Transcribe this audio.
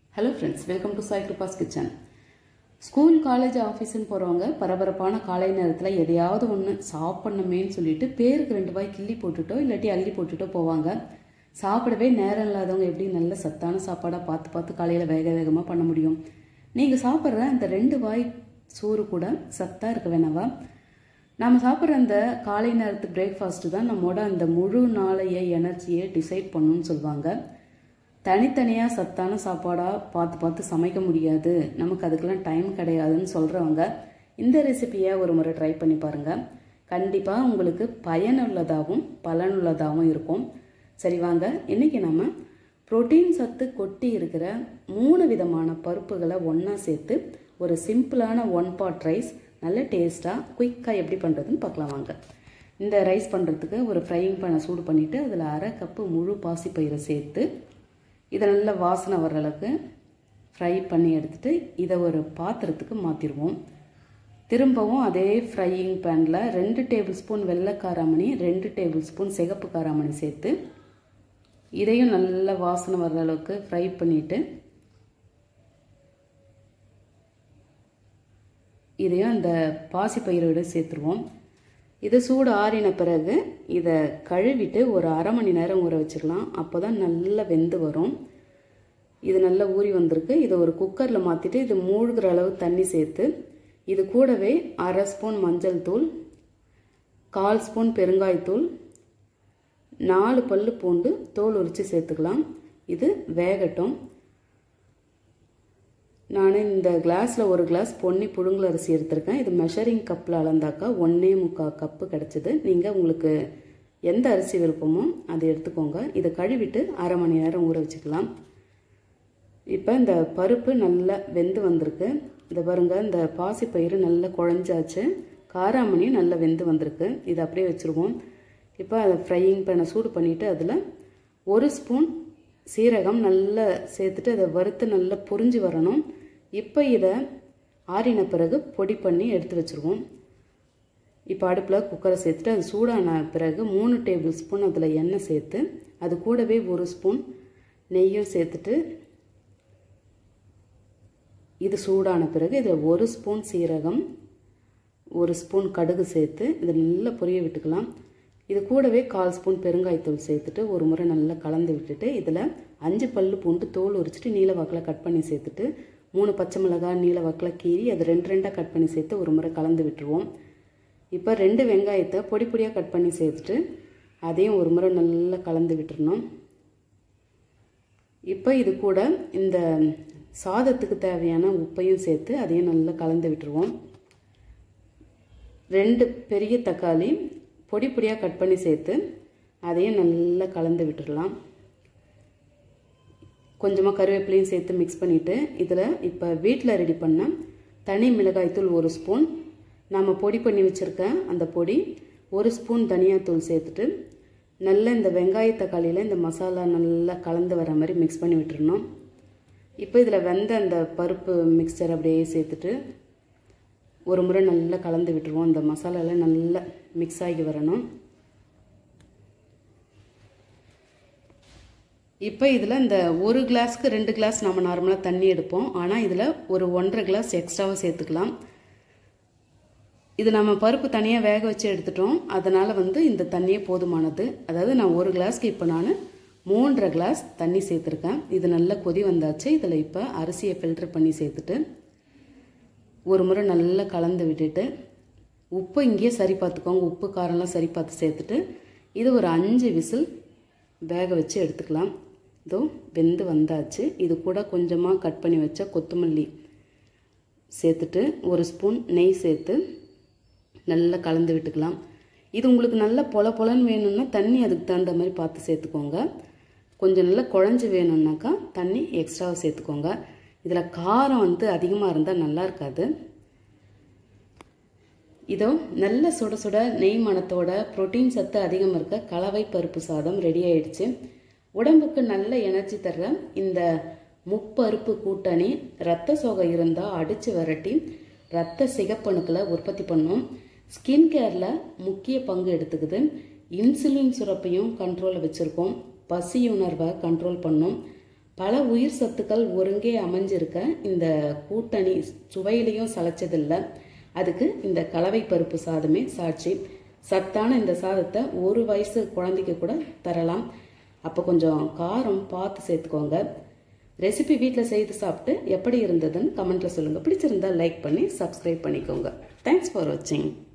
hello friends welcome to Sai Kripa's kitchen school college ஆஃபீஸ்னு போகிறவங்க பரபரப்பான காலை நேரத்தில் எதையாவது ஒன்று சாப்பிட்ணுமேன்னு சொல்லிட்டு பேருக்கு ரெண்டு வாய் கிள்ளி போட்டுட்டோ இல்லாட்டி அள்ளி போட்டுட்டோ போவாங்க சாப்பிடவே நேரம் இல்லாதவங்க எப்படி நல்ல சத்தான சாப்பாடாக பார்த்து பார்த்து காலையில் வேக வேகமாக பண்ண முடியும் நீங்கள் சாப்பிட்ற அந்த ரெண்டு வாய் சோறு கூட சத்தாக இருக்க வேணாவா நாம் சாப்பிட்ற அந்த காலை நேரத்து பிரேக்ஃபாஸ்ட்டு தான் நம்மோட அந்த முழு நாளைய எனர்ஜியை டிசைட் பண்ணுன்னு சொல்லுவாங்க தனித்தனியாக சத்தான சாப்பாடாக பார்த்து பார்த்து சமைக்க முடியாது நமக்கு அதுக்கெல்லாம் டைம் கிடையாதுன்னு சொல்கிறவங்க இந்த ரெசிபியை ஒரு முறை ட்ரை பண்ணி பாருங்கள் கண்டிப்பாக உங்களுக்கு பயனுள்ளதாகவும் பலனுள்ளதாகவும் இருக்கும் சரி வாங்க இன்றைக்கி நம்ம புரோட்டீன் சத்து கொட்டி இருக்கிற மூணு விதமான பருப்புகளை ஒன்றா சேர்த்து ஒரு சிம்பிளான ஒன் பாட் ரைஸ் நல்ல டேஸ்ட்டாக குயிக்காக எப்படி பண்ணுறதுன்னு பார்க்கலாம் வாங்க இந்த ரைஸ் பண்ணுறதுக்கு ஒரு ஃப்ரையிங் பேனை சூடு பண்ணிவிட்டு அதில் அரை கப்பு முழு பாசிப்பயிரை சேர்த்து இதை நல்லா வாசனை வர்ற அளவுக்கு ஃப்ரை பண்ணி எடுத்துட்டு இதை ஒரு பாத்திரத்துக்கு மாற்றிடுவோம் திரும்பவும் அதே ஃப்ரையிங் பேனில் ரெண்டு டேபிள் ஸ்பூன் வெள்ளை காராமணி ரெண்டு டேபிள் ஸ்பூன் சிகப்பு காராமணி சேர்த்து இதையும் நல்ல வாசனை வர்ற அளவுக்கு ஃப்ரை பண்ணிவிட்டு இதையும் அந்த பாசிப்பயிரோடு சேர்த்துருவோம் இது சூடு ஆறின பிறகு இதை கழுவிட்டு ஒரு அரை மணி நேரம் ஊற வச்சுக்கலாம் அப்போ தான் நல்லா வெந்து வரும் இது நல்லா ஊறி வந்திருக்கு இதை ஒரு குக்கரில் மாற்றிட்டு இது மூழ்கிற அளவு தண்ணி சேர்த்து இது கூடவே அரை ஸ்பூன் மஞ்சள் தூள் கால் ஸ்பூன் பெருங்காயத்தூள் நாலு பல்லு பூண்டு தோல் உரித்து சேர்த்துக்கலாம் இது வேகட்டும் நான் இந்த கிளாஸில் ஒரு கிளாஸ் பொன்னி புழுங்கல் அரிசி எடுத்திருக்கேன் இது மெஷரிங் கப்பில் அளந்தாக்கா ஒன்றே முக்கால் கப்பு கிடச்சிது நீங்கள் உங்களுக்கு எந்த அரிசி விருப்பமோ அதை எடுத்துக்கோங்க இதை கழுவிட்டு அரை மணி நேரம் ஊற வச்சுக்கலாம் இப்போ இந்த பருப்பு நல்லா வெந்து வந்திருக்கு இதை பாருங்க இந்த பாசிப்பயிறு நல்லா குழஞ்சாச்சு காராமணியும் நல்லா வெந்து வந்திருக்கு இதை அப்படியே வச்சுருவோம் இப்போ அதை ஃப்ரையிங் பேனை சூடு பண்ணிவிட்டு அதில் ஒரு ஸ்பூன் சீரகம் நல்லா சேர்த்துட்டு அதை வறுத்து நல்லா பொரிஞ்சு வரணும் இப்போ இதை ஆறின பிறகு பொடி பண்ணி எடுத்து வச்சுருவோம் இப்போ அடுப்பில் குக்கரை சேர்த்துட்டு அது சூடான பிறகு மூணு டேபிள் ஸ்பூன் அதில் எண்ணெய் சேர்த்து அது கூடவே ஒரு ஸ்பூன் நெய்யும் சேர்த்துட்டு இது சூடான பிறகு இதில் ஒரு ஸ்பூன் சீரகம் ஒரு ஸ்பூன் கடுகு சேர்த்து இதை நல்லா பொரிய விட்டுக்கலாம் இது கூடவே கால் ஸ்பூன் பெருங்காயத்தூள் சேர்த்துட்டு ஒரு முறை நல்லா கலந்து விட்டுட்டு இதில் அஞ்சு பல்லு பூண்டு தோல் உரிச்சிட்டு நீல வாக்கில் கட் பண்ணி சேர்த்துட்டு மூணு பச்சை மிளகாய் நீல வாக்கில் கீறி அதை ரெண்டு ரெண்டாக கட் பண்ணி சேர்த்து ஒரு முறை கலந்து விட்டுருவோம் இப்போ ரெண்டு வெங்காயத்தை பொடி பொடியாக கட் பண்ணி சேர்த்துட்டு அதையும் ஒரு முறை நல்லா கலந்து விட்டுறணும் இப்போ இது கூட இந்த சாதத்துக்கு தேவையான உப்பையும் சேர்த்து அதையும் நல்லா கலந்து விட்டுருவோம் ரெண்டு பெரிய தக்காளி பொடி பொடியாக கட் பண்ணி சேர்த்து அதையும் நல்லா கலந்து விட்டுடலாம் கொஞ்சமாக கருவேப்பிலையும் சேர்த்து மிக்ஸ் பண்ணிவிட்டு இதில் இப்போ வீட்டில் ரெடி பண்ண தனி மிளகாய்த்தூள் ஒரு ஸ்பூன் நாம் பொடி பண்ணி வச்சுருக்க அந்த பொடி ஒரு ஸ்பூன் தனியாத்தூள் சேர்த்துட்டு நல்லா இந்த வெங்காய தக்காளியில் இந்த மசாலா நல்லா கலந்து வர மாதிரி மிக்ஸ் பண்ணி விட்டுருணும் இப்போ இதில் வெந்த அந்த பருப்பு மிக்சர் அப்படியே சேர்த்துட்டு ஒரு முறை நல்லா கலந்து விட்டுருவோம் இந்த மசாலாலாம் நல்லா மிக்ஸ் ஆகி வரணும் இப்போ இதில் இந்த ஒரு கிளாஸ்க்கு ரெண்டு கிளாஸ் நம்ம நார்மலாக தண்ணி எடுப்போம் ஆனால் இதில் ஒரு ஒன்றரை கிளாஸ் எக்ஸ்ட்ராவாக சேர்த்துக்கலாம் இது நம்ம பருப்பு தனியாக வேக வச்சு எடுத்துட்டோம் அதனால் வந்து இந்த தண்ணியே போதுமானது அதாவது நான் ஒரு கிளாஸ்க்கு இப்போ நான் மூன்றரை கிளாஸ் தண்ணி சேர்த்துருக்கேன் இது நல்லா கொதி வந்தாச்சு இதில் இப்போ அரிசியை ஃபில்டர் பண்ணி சேர்த்துட்டு ஒரு முறை நல்லா கலந்து விட்டுட்டு உப்பு இங்கேயே சரி பார்த்துக்கோங்க உப்பு காரம்லாம் சரி பார்த்து சேர்த்துட்டு இது ஒரு அஞ்சு விசில் வேக வச்சு எடுத்துக்கலாம் இதோ வெந்து வந்தாச்சு இது கூட கொஞ்சமாக கட் பண்ணி வச்ச கொத்தமல்லி சேர்த்துட்டு ஒரு ஸ்பூன் நெய் சேர்த்து நல்லா கலந்து விட்டுக்கலாம் இது உங்களுக்கு நல்லா பொல பொலன்னு வேணும்னா தண்ணி அதுக்கு தகுந்த மாதிரி பார்த்து சேர்த்துக்கோங்க கொஞ்சம் நல்லா குழஞ்சி வேணும்னாக்கா தண்ணி எக்ஸ்ட்ராவாக சேர்த்துக்கோங்க இதில் காரம் வந்து அதிகமாக இருந்தால் நல்லா இருக்காது இதோ நல்ல சுட சுட நெய் மணத்தோட புரோட்டீன் சத்து அதிகம் இருக்க கலவை பருப்பு சாதம் ரெடி ஆயிடுச்சு உடம்புக்கு நல்ல எனர்ஜி தர்ற இந்த முப்பருப்பு கூட்டணி ரத்த சோகை இருந்தால் அடித்து விரட்டி ரத்த சிகப்பணுக்களை உற்பத்தி பண்ணும் ஸ்கின் கேரில் முக்கிய பங்கு எடுத்துக்குது இன்சுலின் சுரப்பையும் கண்ட்ரோலில் வச்சுருக்கோம் பசி உணர்வை கண்ட்ரோல் பண்ணும் பல உயிர் சத்துக்கள் ஒருங்கே அமைஞ்சிருக்க இந்த கூட்டணி சுவையிலையும் சளைச்சதில்லை அதுக்கு இந்த கலவை பருப்பு சாதமே சாட்சி சத்தான இந்த சாதத்தை ஒரு வயசு குழந்தைக்கு கூட தரலாம் அப்போ கொஞ்சம் காரம் பார்த்து சேர்த்துக்கோங்க ரெசிபி வீட்டில் செய்து சாப்பிட்டு எப்படி இருந்ததுன்னு கமெண்ட்டில் சொல்லுங்கள் பிடிச்சிருந்தா லைக் பண்ணி சப்ஸ்கிரைப் பண்ணிக்கோங்க தேங்க்ஸ் ஃபார் வாட்சிங்